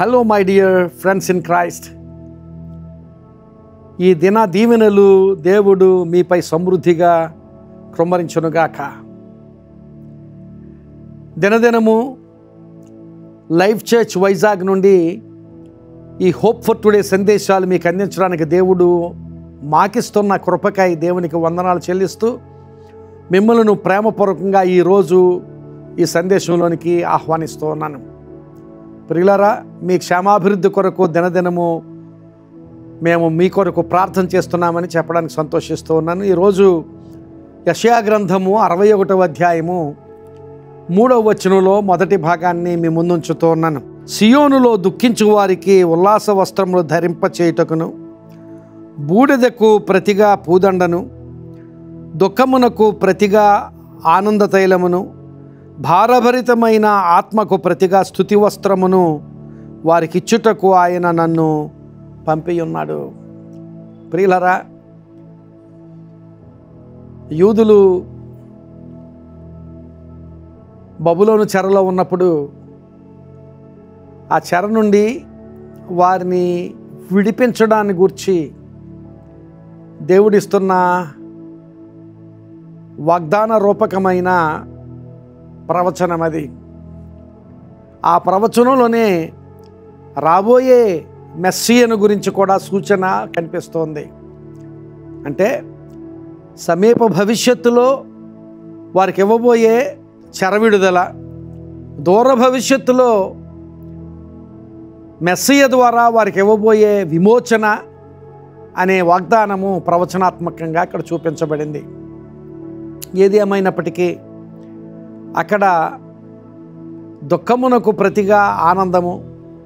hello my dear friends in Christ ఈ దిన దీవెనలు దేవుడు మీపై సమృద్ధిగా కృమ్మరించునుగాక దినదినము లైఫ్ చర్చ్ వైజాగ్ నుండి ఈ హోప్ ఫర్ టుడే సందేశాలు మీకు అందించడానికి దేవుడు మాకిస్తున్న కృపకై దేవునికి వందనాలు చెల్లిస్తూ మిమ్మల్ని ప్రేమపూర్వకంగా ఈరోజు ఈ సందేశంలోనికి ఆహ్వానిస్తూ ఉన్నాను ప్రియులారా మీ క్షేమాభివృద్ధి కొరకు దినదినము మేము మీ కొరకు ప్రార్థన చేస్తున్నామని చెప్పడానికి సంతోషిస్తూ ఉన్నాను ఈరోజు యషయా గ్రంథము అరవై ఒకటవ అధ్యాయము మూడవ వచనంలో మొదటి భాగాన్ని మీ ముందుంచుతూ ఉన్నాను సియోనులో దుఃఖించు వారికి ఉల్లాస వస్త్రములు ధరింపచేయుటకును బూడిదకు ప్రతిగా పూదండను దుఃఖమునకు ప్రతిగా ఆనంద తైలమును భారభరితమైన ఆత్మకు ప్రతిగా స్థుతి వస్త్రమును వారికిచ్చుటకు ఆయన నన్ను పంపి ఉన్నాడు ప్రియులరా యూదులు బబులోను చెరలో ఉన్నప్పుడు ఆ చెర నుండి వారిని విడిపించడాన్ని గూర్చి దేవుడిస్తున్న వాగ్దాన రూపకమైన ప్రవచనం అది ఆ ప్రవచనంలోనే రాబోయే మెస్సియను గురించి కూడా సూచన కనిపిస్తోంది అంటే సమీప భవిష్యత్తులో వారికి ఇవ్వబోయే చెర విడుదల దూర భవిష్యత్తులో మెస్సియ ద్వారా వారికి ఇవ్వబోయే విమోచన అనే వాగ్దానము ప్రవచనాత్మకంగా అక్కడ చూపించబడింది ఏది ఏమైనప్పటికీ అక్కడ దుఃఖమునకు ప్రతిగా ఆనందము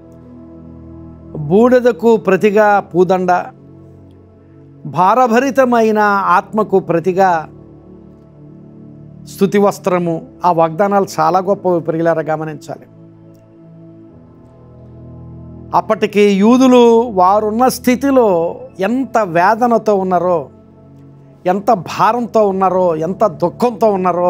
బూడిదకు ప్రతిగా పూదండ భారభరితమైన ఆత్మకు ప్రతిగా స్థుతి వస్త్రము ఆ వాగ్దానాలు చాలా గొప్ప ప్రియులారా గమనించాలి అప్పటికి యూదులు వారున్న స్థితిలో ఎంత వేదనతో ఉన్నారో ఎంత భారంతో ఉన్నారో ఎంత దుఃఖంతో ఉన్నారో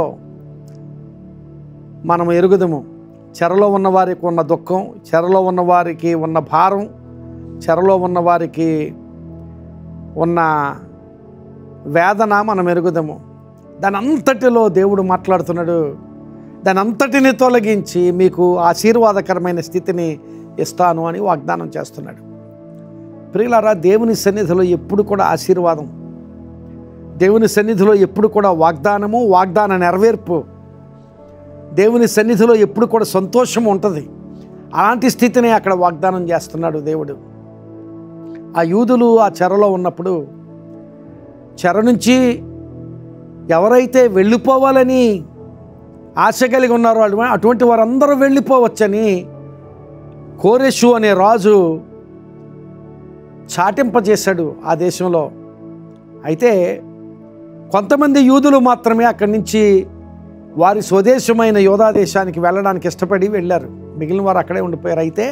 మనం ఎరుగుదము చెరలో ఉన్న వారికి ఉన్న దుఃఖం చెరలో ఉన్న వారికి ఉన్న భారం చెరలో ఉన్న వారికి ఉన్న వేదన మనం ఎరుగుదము దాని అంతటిలో దేవుడు మాట్లాడుతున్నాడు దాని అంతటిని తొలగించి మీకు ఆశీర్వాదకరమైన స్థితిని ఇస్తాను అని వాగ్దానం చేస్తున్నాడు ప్రియులారా దేవుని సన్నిధిలో ఎప్పుడు కూడా ఆశీర్వాదం దేవుని సన్నిధిలో ఎప్పుడు కూడా వాగ్దానము వాగ్దాన నెరవేర్పు దేవుని సన్నిధిలో ఎప్పుడు కూడా సంతోషం ఉంటుంది అలాంటి స్థితిని అక్కడ వాగ్దానం చేస్తున్నాడు దేవుడు ఆ యూదులు ఆ చెరలో ఉన్నప్పుడు చెర నుంచి ఎవరైతే వెళ్ళిపోవాలని ఆశ కలిగి ఉన్నారో అటు- అటువంటి వారందరూ వెళ్ళిపోవచ్చని కోరెషు అనే రాజు చాటింపజేశాడు ఆ దేశంలో అయితే కొంతమంది యూదులు మాత్రమే అక్కడి నుంచి వారి స్వదేశమైన యోధా దేశానికి వెళ్ళడానికి ఇష్టపడి వెళ్ళారు మిగిలిన వారు అక్కడే ఉండిపోయారు అయితే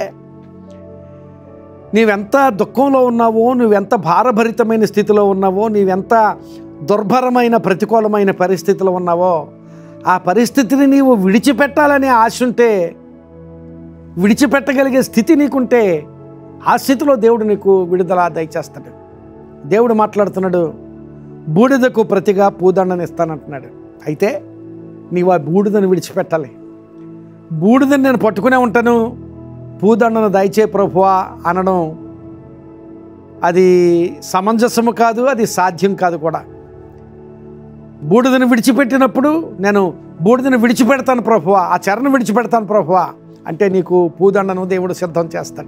నీవెంత దుఃఖంలో ఉన్నావో నువ్వెంత భారభరితమైన స్థితిలో ఉన్నావో నీవెంత దుర్భరమైన ప్రతికూలమైన పరిస్థితిలో ఉన్నావో ఆ పరిస్థితిని నీవు విడిచిపెట్టాలనే ఆశ ఉంటే విడిచిపెట్టగలిగే స్థితి నీకుంటే ఆ స్థితిలో దేవుడు నీకు విడుదల దయచేస్తాడు దేవుడు మాట్లాడుతున్నాడు బూడిదకు ప్రతిగా పూదండని ఇస్తానంటున్నాడు అయితే నీవు ఆ బూడిదను విడిచిపెట్టాలి బూడిదని నేను పట్టుకునే ఉంటాను పూదండను దయచే ప్రభువా అనడం అది సమంజసము కాదు అది సాధ్యం కాదు కూడా బూడిదను విడిచిపెట్టినప్పుడు నేను బూడిదను విడిచిపెడతాను ప్రభువా ఆ చెరను విడిచిపెడతాను ప్రభువా అంటే నీకు పూదండను దేవుడు సిద్ధం చేస్తాడు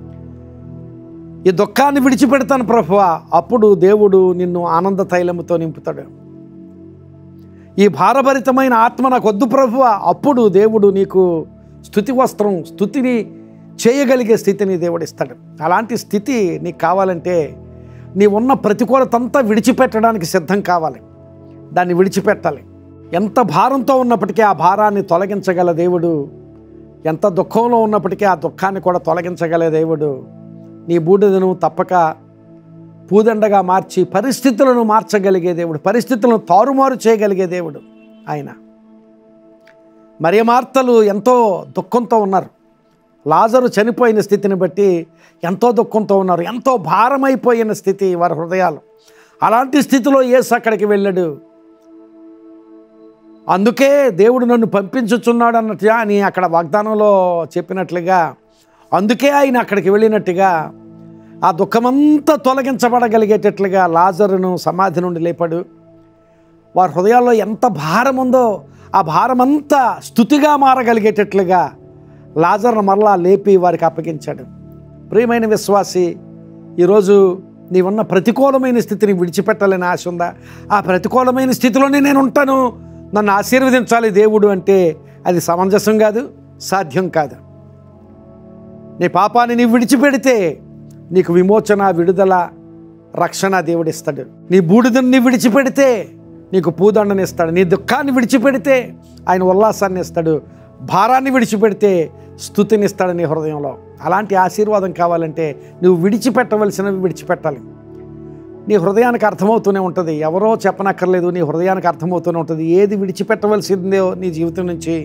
ఈ దుఃఖాన్ని విడిచిపెడతాను ప్రభువా అప్పుడు దేవుడు నిన్ను ఆనంద తైలముతో నింపుతాడు ఈ భారభరితమైన ఆత్మ నాకు వద్దు ప్రభువా అప్పుడు దేవుడు నీకు స్థుతి వస్త్రం స్థుతిని చేయగలిగే స్థితిని దేవుడు ఇస్తాడు అలాంటి స్థితి నీకు కావాలంటే నీ ఉన్న ప్రతికూలతంతా విడిచిపెట్టడానికి సిద్ధం కావాలి దాన్ని విడిచిపెట్టాలి ఎంత భారంతో ఉన్నప్పటికీ ఆ భారాన్ని తొలగించగల దేవుడు ఎంత దుఃఖంలో ఉన్నప్పటికీ ఆ దుఃఖాన్ని కూడా తొలగించగల దేవుడు నీ బూడిదను తప్పక పూదండగా మార్చి పరిస్థితులను మార్చగలిగే దేవుడు పరిస్థితులను తారుమారు చేయగలిగే దేవుడు ఆయన మరియమార్తలు ఎంతో దుఃఖంతో ఉన్నారు లాజరు చనిపోయిన స్థితిని బట్టి ఎంతో దుఃఖంతో ఉన్నారు ఎంతో భారమైపోయిన స్థితి వారి హృదయాలు అలాంటి స్థితిలో యేసు అక్కడికి వెళ్ళాడు అందుకే దేవుడు నన్ను పంపించుచున్నాడు అన్నట్టుగా అని అక్కడ వాగ్దానంలో చెప్పినట్లుగా అందుకే ఆయన అక్కడికి వెళ్ళినట్టుగా ఆ దుఃఖమంతా తొలగించబడగలిగేటట్లుగా లాజరును సమాధి నుండి లేపాడు వారి హృదయాల్లో ఎంత భారం ఉందో ఆ భారమంతా స్థుతిగా మారగలిగేటట్లుగా లాజర్ను మరలా లేపి వారికి అప్పగించాడు ప్రియమైన విశ్వాసి ఈరోజు నీవున్న ప్రతికూలమైన స్థితిని విడిచిపెట్టాలని ఆశ ఉందా ఆ ప్రతికూలమైన స్థితిలోనే నేను ఉంటాను నన్ను ఆశీర్వదించాలి దేవుడు అంటే అది సమంజసం కాదు సాధ్యం కాదు నీ పాపాన్ని నీవు విడిచిపెడితే నీకు విమోచన విడుదల రక్షణ దేవుడిస్తాడు నీ బూడిదని నీ విడిచిపెడితే నీకు పూదండని ఇస్తాడు నీ దుఃఖాన్ని విడిచిపెడితే ఆయన ఉల్లాసాన్ని ఇస్తాడు భారాన్ని విడిచిపెడితే స్థుతిని ఇస్తాడు నీ హృదయంలో అలాంటి ఆశీర్వాదం కావాలంటే నువ్వు విడిచిపెట్టవలసినవి విడిచిపెట్టాలి నీ హృదయానికి అర్థమవుతూనే ఉంటుంది ఎవరో చెప్పనక్కర్లేదు నీ హృదయానికి అర్థమవుతూనే ఉంటుంది ఏది విడిచిపెట్టవలసిందో నీ జీవితం నుంచి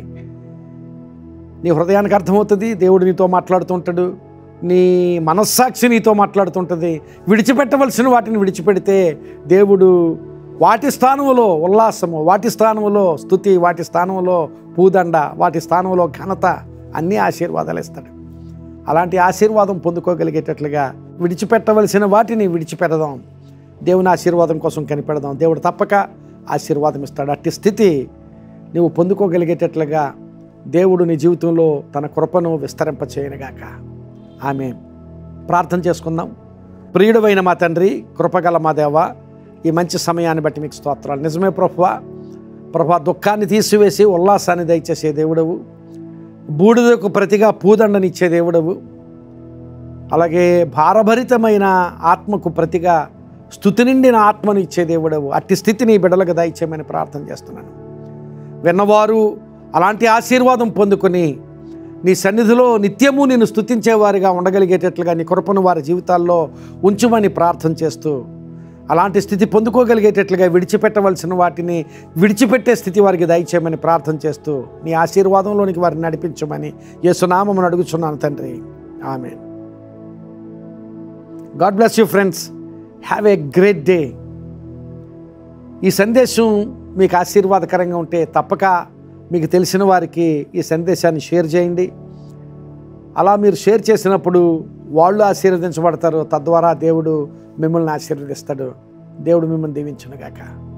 నీ హృదయానికి అర్థమవుతుంది దేవుడు నీతో మాట్లాడుతుంటాడు నీ మనస్సాక్షి నీతో మాట్లాడుతుంటుంది విడిచిపెట్టవలసిన వాటిని విడిచిపెడితే దేవుడు వాటి స్థానంలో ఉల్లాసము వాటి స్థానంలో స్థుతి వాటి స్థానంలో పూదండ వాటి స్థానంలో ఘనత అన్ని ఆశీర్వాదాలు ఇస్తాడు అలాంటి ఆశీర్వాదం పొందుకోగలిగేటట్లుగా విడిచిపెట్టవలసిన వాటిని విడిచిపెడదాం దేవుని ఆశీర్వాదం కోసం కనిపెడదాం దేవుడు తప్పక ఆశీర్వాదం ఇస్తాడు అట్టి స్థితి నువ్వు పొందుకోగలిగేటట్లుగా దేవుడు నీ జీవితంలో తన కృపను విస్తరింపచేయనుగాక ఆమె ప్రార్థన చేసుకుందాం ప్రియుడమైన మా తండ్రి కృపగల మా దేవ ఈ మంచి సమయాన్ని బట్టి మీకు స్తోత్రాలు నిజమే ప్రభువా ప్రభా దుఃఖాన్ని తీసివేసి ఉల్లాసాన్ని దయచేసే దేవుడవు బూడిదకు ప్రతిగా పూదండనిచ్చే దేవుడవు అలాగే భారభరితమైన ఆత్మకు ప్రతిగా స్థుతి నిండిన ఆత్మను ఇచ్చే దేవుడవు అట్టి స్థితిని బిడలకు దయచేయమని ప్రార్థన చేస్తున్నాను విన్నవారు అలాంటి ఆశీర్వాదం పొందుకొని నీ సన్నిధిలో నిత్యము నేను స్థుతించేవారిగా ఉండగలిగేటట్లుగా నీ కృపను వారి జీవితాల్లో ఉంచుమని ప్రార్థన చేస్తూ అలాంటి స్థితి పొందుకోగలిగేటట్లుగా విడిచిపెట్టవలసిన వాటిని విడిచిపెట్టే స్థితి వారికి దయచేయమని ప్రార్థన చేస్తూ నీ ఆశీర్వాదంలోనికి వారిని నడిపించమని యేసునామమును అడుగుచున్నాను తండ్రి ఆమె God bless you friends have a great day ఈ సందేశం మీకు ఆశీర్వాదకరంగా ఉంటే తప్పక మీకు తెలిసిన వారికి ఈ సందేశాన్ని షేర్ చేయండి అలా మీరు షేర్ చేసినప్పుడు వాళ్ళు ఆశీర్వదించబడతారు తద్వారా దేవుడు మిమ్మల్ని ఆశీర్వదిస్తాడు దేవుడు మిమ్మల్ని దీవించునుగాక